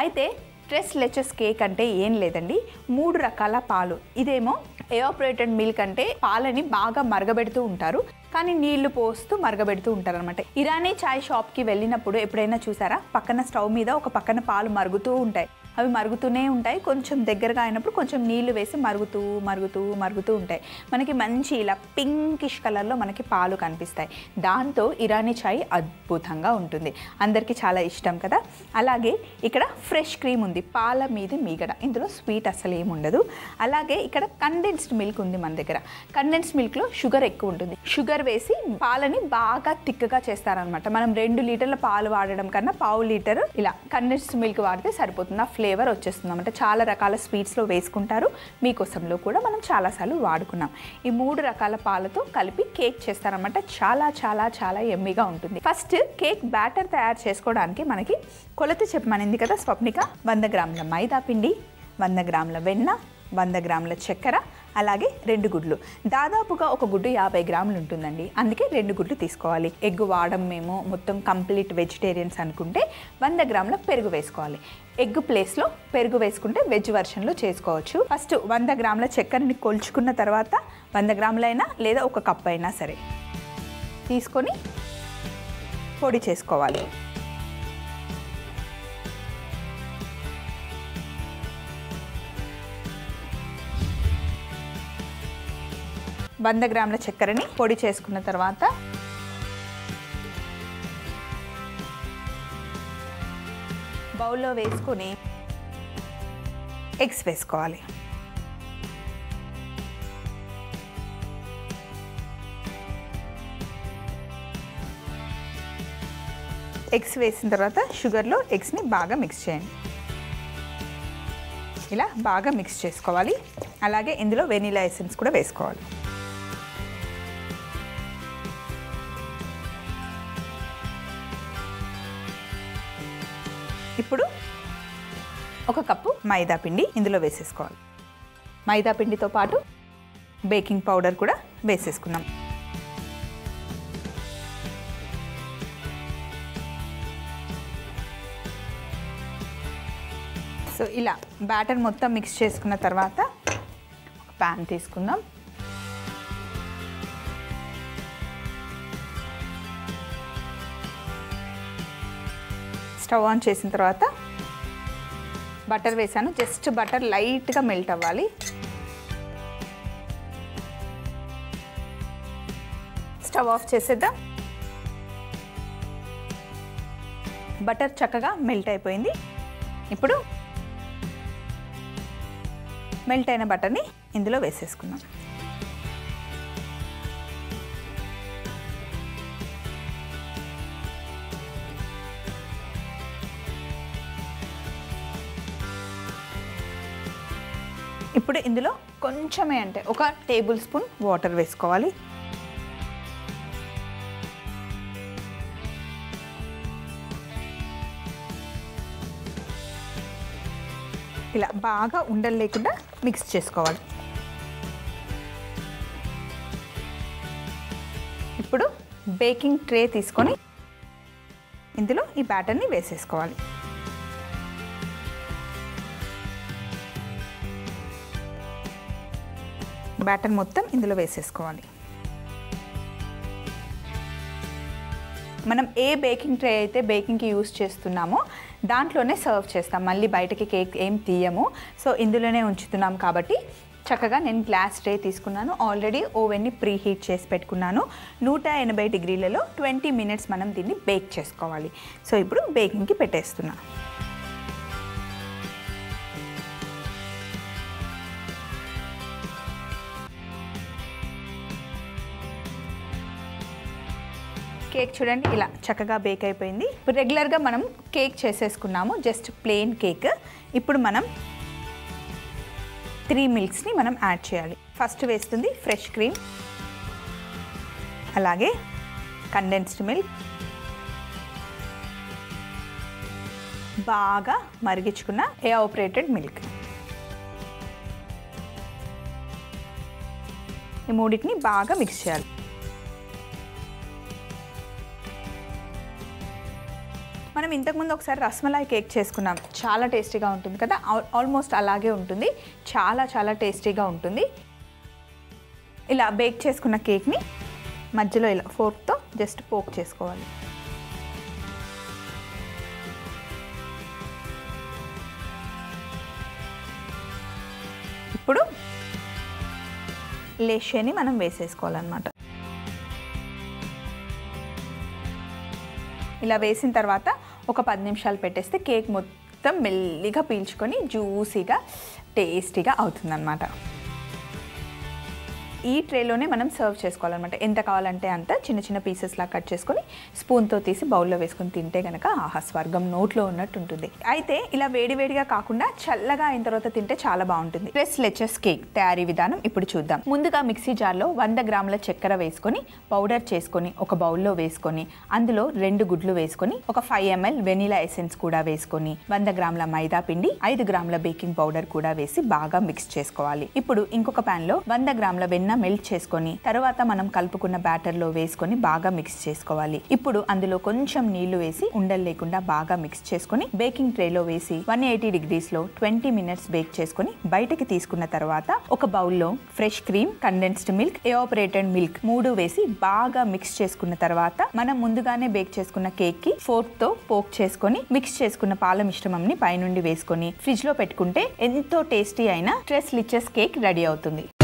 అయితే stress లెచెస్ cake అంటే ఏం లేదండి మూడు రకాల పాలు ఇదేమో ఎవాపరేటెడ్ మిల్క్ అంటే పాలని బాగా మరగబెడుతూ ఉంటారు కానీ నీళ్లు పోస్తూ మరగబెడుతూ ఉంటారు అనమాట ఇరానీ చాయ్ షాప్కి వెళ్ళినప్పుడు ఎప్పుడైనా చూసారా పక్కన స్టవ్ మీద ఒక పక్కన పాలు మరుగుతూ ఉంటాయి అవి మరుగుతూనే ఉంటాయి కొంచెం దగ్గరగా అయినప్పుడు కొంచెం నీళ్లు వేసి మరుగుతూ మరుగుతూ మరుగుతూ ఉంటాయి మనకి మంచి ఇలా పింకిష్ కలర్లో మనకి పాలు కనిపిస్తాయి దాంతో ఇరానీ చాయ్ అద్భుతంగా ఉంటుంది అందరికీ చాలా ఇష్టం కదా అలాగే ఇక్కడ ఫ్రెష్ క్రీమ్ ఉంది పాల మీద మీగడ ఇందులో స్వీట్ అసలు ఏమి ఉండదు అలాగే ఇక్కడ కండెన్స్డ్ మిల్క్ ఉంది మన దగ్గర కండెన్స్డ్ మిల్క్లో షుగర్ ఎక్కువ ఉంటుంది షుగర్ వేసి పాలని బాగా తిక్కగా చేస్తారనమాట మనం రెండు లీటర్ల పాలు వాడడం కన్నా పావు లీటర్ ఇలా కండెన్స్డ్ మిల్క్ వాడితే సరిపోతుంది ఆ ఫ్లేవర్ వచ్చేస్తుంది అనమాట చాలా రకాల స్వీట్స్లో వేసుకుంటారు మీకోసంలో కూడా మనం చాలాసార్లు వాడుకున్నాం ఈ మూడు రకాల పాలతో కలిపి కేక్ చేస్తారనమాట చాలా చాలా చాలా ఎమ్మిగా ఉంటుంది ఫస్ట్ కేక్ బ్యాటర్ తయారు చేసుకోవడానికి మనకి కొలత చెప్పమనింది కదా స్వప్నిక వంద గ్రాముల మైదా పిండి వంద గ్రాముల వెన్న వంద గ్రాముల చక్కెర అలాగే రెండు గుడ్లు దాదాపుగా ఒక గుడ్డు యాభై గ్రాములు ఉంటుందండి అందుకే రెండు గుడ్లు తీసుకోవాలి ఎగ్ వాడడం మేము మొత్తం కంప్లీట్ వెజిటేరియన్స్ అనుకుంటే వంద గ్రాముల పెరుగు వేసుకోవాలి ఎగ్ ప్లేస్లో పెరుగు వేసుకుంటే వెజ్ వర్షన్లో చేసుకోవచ్చు ఫస్ట్ వంద గ్రాముల చక్కెరని కొల్చుకున్న తర్వాత వంద గ్రాములైనా లేదా ఒక కప్ అయినా సరే తీసుకొని పొడి చేసుకోవాలి వంద గ్రాముల చక్కెరని పొడి చేసుకున్న తర్వాత బౌల్లో వేసుకొని ఎగ్స్ వేసుకోవాలి ఎగ్స్ వేసిన తర్వాత షుగర్లో ఎగ్స్ని బాగా మిక్స్ చేయండి ఇలా బాగా మిక్స్ చేసుకోవాలి అలాగే ఇందులో వెనీలా ఎసెన్స్ కూడా వేసుకోవాలి ఇప్పుడు ఒక కప్పు మైదా పిండి ఇందులో వేసేసుకోవాలి మైదా పిండితో పాటు బేకింగ్ పౌడర్ కూడా వేసేసుకున్నాం సో ఇలా బ్యాటర్ మొత్తం మిక్స్ చేసుకున్న తర్వాత ఒక ప్యాన్ తీసుకుందాం స్టవ్ ఆన్ చేసిన తర్వాత బటర్ వేసాను జస్ట్ బటర్ లైట్గా మెల్ట్ అవ్వాలి స్టవ్ ఆఫ్ చేసేద్దాం బటర్ చక్కగా మెల్ట్ అయిపోయింది ఇప్పుడు మెల్ట్ అయిన బటర్ని ఇందులో వేసేసుకుందాం ఇప్పుడు ఇందులో కొంచెమే అంటే ఒక టేబుల్ స్పూన్ వాటర్ వేసుకోవాలి ఇలా బాగా ఉండలు లేకుండా మిక్స్ చేసుకోవాలి ఇప్పుడు బేకింగ్ ట్రే తీసుకొని ఇందులో ఈ బ్యాటర్ని వేసేసుకోవాలి బ్యాటర్ మొత్తం ఇందులో వేసేసుకోవాలి మనం ఏ బేకింగ్ ట్రే అయితే బేకింగ్కి యూస్ చేస్తున్నామో దాంట్లోనే సర్వ్ చేస్తాం మళ్ళీ బయటకి కేక్ ఏం తీయము సో ఇందులోనే ఉంచుతున్నాం కాబట్టి చక్కగా నేను గ్లాస్ ట్రే తీసుకున్నాను ఆల్రెడీ ఓవెన్ని ప్రీ హీట్ చేసి పెట్టుకున్నాను నూట ఎనభై డిగ్రీలలో ట్వంటీ మినిట్స్ మనం దీన్ని బేక్ చేసుకోవాలి సో ఇప్పుడు బేకింగ్కి పెట్టేస్తున్నా కేక్ చూడండి ఇలా చక్కగా బేక్ అయిపోయింది ఇప్పుడు రెగ్యులర్గా మనం కేక్ చేసేసుకున్నాము జస్ట్ ప్లెయిన్ కేక్ ఇప్పుడు మనం త్రీ మిల్క్స్ని మనం యాడ్ చేయాలి ఫస్ట్ వేస్తుంది ఫ్రెష్ క్రీమ్ అలాగే కండెన్స్డ్ మిల్క్ బాగా మరిగించుకున్న ఎవాపరేటెడ్ మిల్క్ ఈ మూడింటిని బాగా మిక్స్ చేయాలి మనం మనం ఇంతకుముందు ఒకసారి రస్మలాయ్ కేక్ చేసుకున్నాం చాలా టేస్టీగా ఉంటుంది కదా ఆల్- ఆల్మోస్ట్ అలాగే ఉంటుంది చాలా చాలా టేస్టీగా ఉంటుంది ఇలా బేక్ చేసుకున్న కేక్ని మధ్యలో ఇలా ఫోర్క్తో జస్ట్ పోక్ చేసుకోవాలి ఇప్పుడు లేషేని మనం వేసేసుకోవాలన్నమాట ఇలా వేసిన తర్వాత ఒక పది నిమిషాలు పెట్టేస్తే కేక్ మొత్తం మెల్లిగా పీల్చుకొని జ్యూసీగా టేస్టీగా అవుతుందన్నమాట ఈ ట్రేలోనే మనం సర్వ్ చేసుకోవాలన్నమాట ఎంత కావాలంటే అంత చిన్న చిన్న పీసెస్లా కట్ చేసుకొని స్పూన్తో తీసి బౌల్లో వేసుకొని తింటే కనుక ఆహా స్వర్గం నోట్లో ఉన్నట్టు ఉంటుంది అయితే ఇలా వేడివేడిగా కాకుండా చల్లగా అయిన తర్వాత తింటే చాలా బాగుంటుంది ప్లస్ లెచెస్ కేక్ తయారీ విధానం ఇప్పుడు చూద్దాం ముందుగా మిక్సీ జార్లో వంద గ్రాముల చక్కెర వేసుకొని పౌడర్ చేసుకొని ఒక బౌల్లో వేసుకొని అందులో రెండు గుడ్లు వేసుకొని ఒక ఫైవ్ ఎంఎల్ వెనిలా ఎసెన్స్ కూడా వేసుకొని వంద గ్రాముల మైదా పిండి ఐదు గ్రాముల బేకింగ్ పౌడర్ కూడా వేసి బాగా మిక్స్ చేసుకోవాలి ఇప్పుడు ఇంకొక పాన్ లో వంద గ్రాముల వెన్న మెల్ట్ చేసుకొని తర్వాత మనం కలుపుకున్న బ్యాటర్ లో వేసుకొని బాగా మిక్స్ చేసుకోవాలి ఇప్పుడు అందులో కొంచెం నీళ్లు వేసి ఉండలు లేకుండా బాగా మిక్స్ చేసుకొని బేకింగ్ ట్రే లో వేసి వన్ ఎయిటీ డిగ్రీస్ లో ట్వంటీ మినిట్స్ బేక్ చేసుకొని బయటకి తీసుకున్న తర్వాత ఒక బౌల్లో fresh cream condensed milk evaporated milk మూడు వేసి బాగా మిక్స్ చేసుకున్న తర్వాత మనం ముందుగానే బేక్ చేసుకున్న కేక్ కి ఫోర్క్ తో పోక్ చేసుకొని మిక్స్ చేసుకున్న పాల మిశ్రమంని పైనుండి వేసుకొని ఫ్రిడ్జ్ లో పెట్టుకుంటే ఎంతో టేస్టీ అయిన స్ట్రెస్ లిచెస్ కేక్ రెడీ అవుతుంది